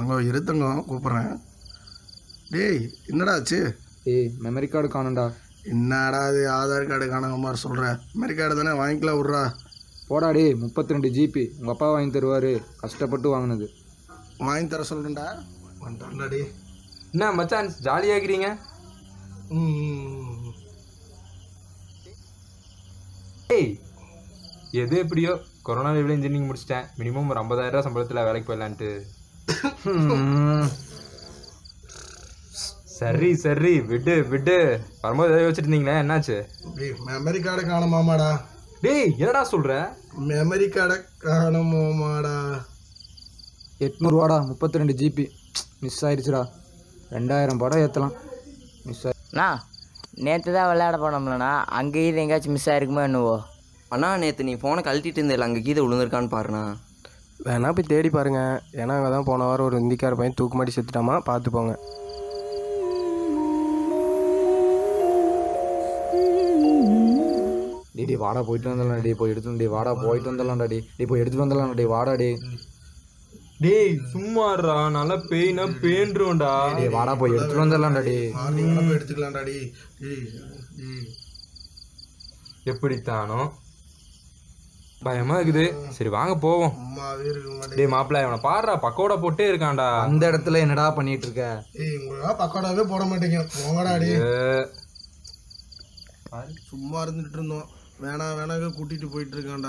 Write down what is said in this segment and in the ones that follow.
தங்கம் இரு தங்கம் கூப்பிட்றேன் டேய் என்னடா ஆச்சு ஏய் மெமரி கார்டு காணும்டா என்னடா அது ஆதார் கார்டு காணாம மாதிரி சொல்கிற மெமரி கார்டு தானே வாங்கிக்கலாம் விட்றா போடா டேய் முப்பத்தி ரெண்டு ஜிபி உங்கள் அப்பா வாங்கி தருவார் கஷ்டப்பட்டு வாங்கினது வாங்கி தர சொல்கிறேன்டா வந்துட்டான்டா டே என்ன மச்சான் ஜாலியாகிறீங்க ம் ஏய் எது எப்படியோ கொரோனா லீவில் இன்ஜினியரிங் முடிச்சிட்டேன் மினிமம் ஒரு ஐம்பதாயிரம் ரூபா சம்பளத்தில் வேலைக்கு போயிடலான்ட்டு சரி சரி விடு விடு வரும்போது எதாவது வச்சுட்டு இருந்தீங்களே என்னாச்சு டேய் மெமரி கார்டு காணுமாமாடா டேய் என்னடா சொல்ற மெமரி கார்டை காணுமாமாடா எட்நூறுவாடா முப்பத்தி ரெண்டு ஜிபி மிஸ் ஆயிடுச்சுடா ரெண்டாயிரம் படம் ஏற்றலாம் மிஸ் ஆயி அண்ணா நேற்று தான் விளையாட போனோம்லண்ணா அங்கேயும் எங்கேயாச்சும் மிஸ் ஆயிருக்குமோ என்னவோ அண்ணா நேற்று நீ ஃபோனை கழட்டிட்டு இருந்தில்ல அங்கே கீதை விழுந்திருக்கான்னு பாருண்ணா வேணா போய் தேடி பாருங்க ஏன்னா அங்கே தான் போன வாரம் ஒரு இந்திக்கார பையன் தூக்கு மாட்டி செத்துட்டாமா பார்த்து போங்க டே டே வாடா போயிட்டு வந்துடலாம் டே போய் எடுத்து டே வாடா போயிட்டு வந்துடலாம்டா டே டே போய் எடுத்துட்டு வந்துடலாம் டே வாடா டே டேய் சும்மாறா நல்லா பெயினா பேன்றுவோம்டா டே வாடா போய் எடுத்துட்டு வந்துடலாம்டா டே மார்னிங் வேணா போய் எடுத்துக்கலாம்டா டேய் டேய் டேய் எப்படித்தானோ பயமா இருக்குது சரி வாங்க போவோம் அம்மாவே இருக்க மாட்டேன் டேய் மாப்பிள்ள இவனை பாடுறா பக்கோடா போட்டே இருக்கான்டா அந்த இடத்துல என்னடா பண்ணிட்டு இருக்க ஏய் உங்களா பக்கோடாவே போட மாட்டேங்க போங்கடா டே ஏ, சும்மா இருந்துட்டு இருந்தோம் வேணா வேணாங்க கூட்டிட்டு போயிட்டு இருக்கான்டா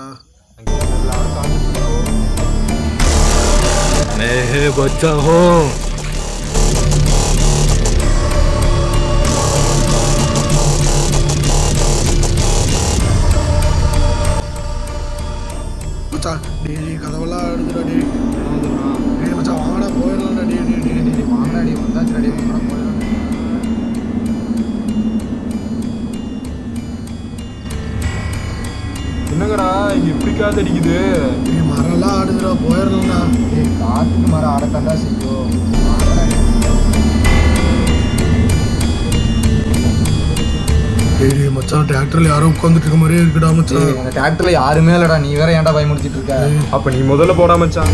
மச்சான் டேய் டேய் கதவெல்லாம் எடுத்துடா டேய் டேய் மச்சான் வாங்கடா போயிடலாம்டா டேய் டேய் டேய் டேய் வாங்கடா டே வந்தாச்சுடா டே வாங்கடா போயிடலாம் என்னங்கடா இங்க இப்படி காத்தடிக்குது டேய் மரம்லாம் ஆடுதுடா போயிடலாம்டா டேய் காத்துக்கு மரம் ஆடத்தாண்டா செய்யும் வாங்கடா டே. டேய் டேய் மச்சான் டிராக்டர்ல யாரோ உட்காந்துட்டு இருக்க மாதிரியே இருக்குடா மச்சான் டேய், அந்த டிராக்டர்ல யாருமே இல்லடா நீ வேற ஏன்டா பயமுடிச்சிட்டு இருக்க அப்ப நீ முதல்ல போடா மச்சான்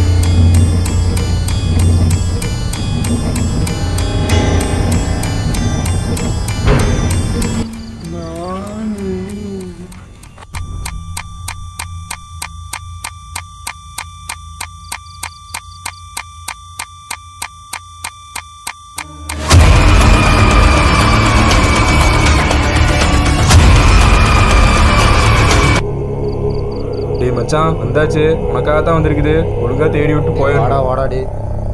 டேய் மச்சான் வந்தாச்சு உனக்காக தான் வந்திருக்குது ஒழுங்கா தேடி விட்டு போயிடும் வாடா வாடா டே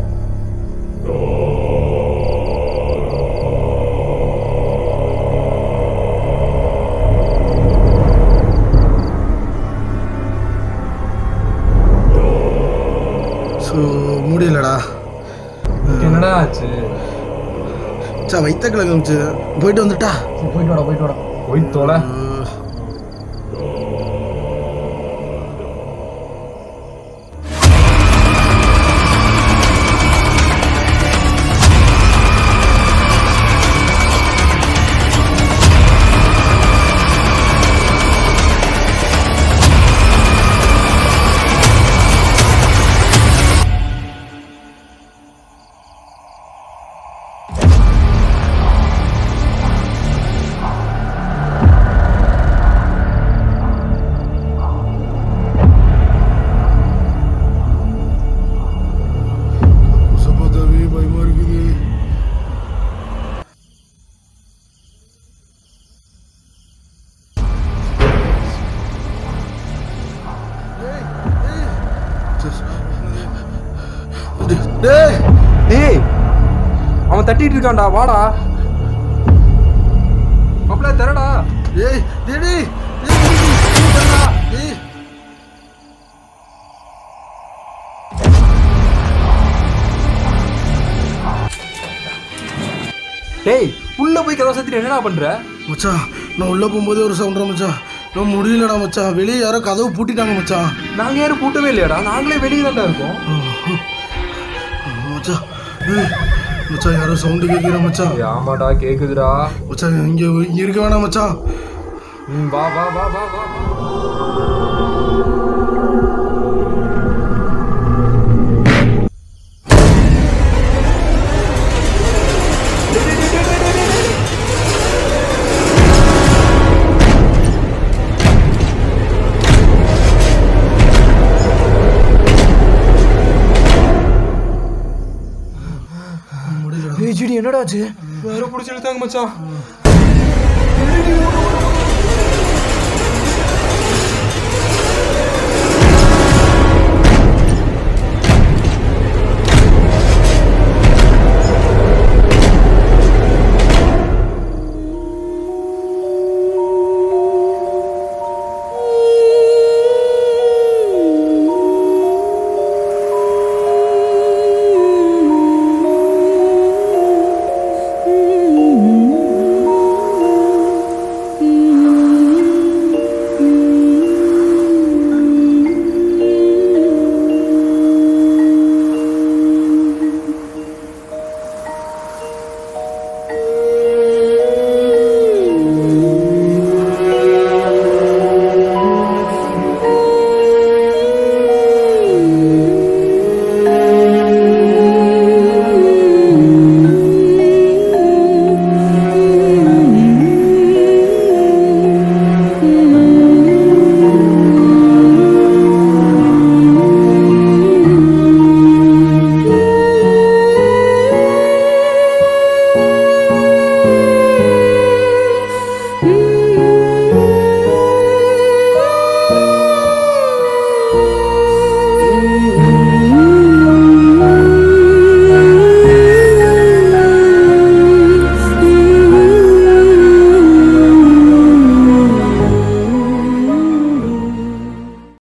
ஸோ முடியலடா என்னடா ஆச்சு சா வைத்த கிழங்கு போயிட்டு வந்துட்டா போயிட்டு வாடா போயிட்டு வாடா போய் தொலை குசப்பாத்தாவே பயமா இருக்குது டேய் டேய் அவன் தட்டிட்டு இருக்கான்டா வாடா மாப்பிள்ள தரடா டேய் டேய் டேய் டேய் டேய் டேய் உள்ள போய் கதவை சத்திட்டு என்னடா பண்ற மச்சான் நான் உள்ள போகும்போதே ஒரு சவுண்டா மச்சான் நான் முடியலடா மச்சான் வெளியே யாரோ கதவு பூட்டிட்டாங்க மச்சான் நாங்க யாரும் பூட்டவே இல்லையாடா நாங்களே வெளியே தான்டா இருக்கோம் மச்சான் ஏய், மச்சான் யாரோ சவுண்டு கேட்குற மச்சான் ஏய், ஆமாடா கேக்குதுடா மச்சான் இங்க இங்க இருக்க வேணாம் மச்சான் ம், வா வா வா வா வா என்னடா ஆச்சு வேற பிடிச்சி இழுத்தாங்க மச்சான்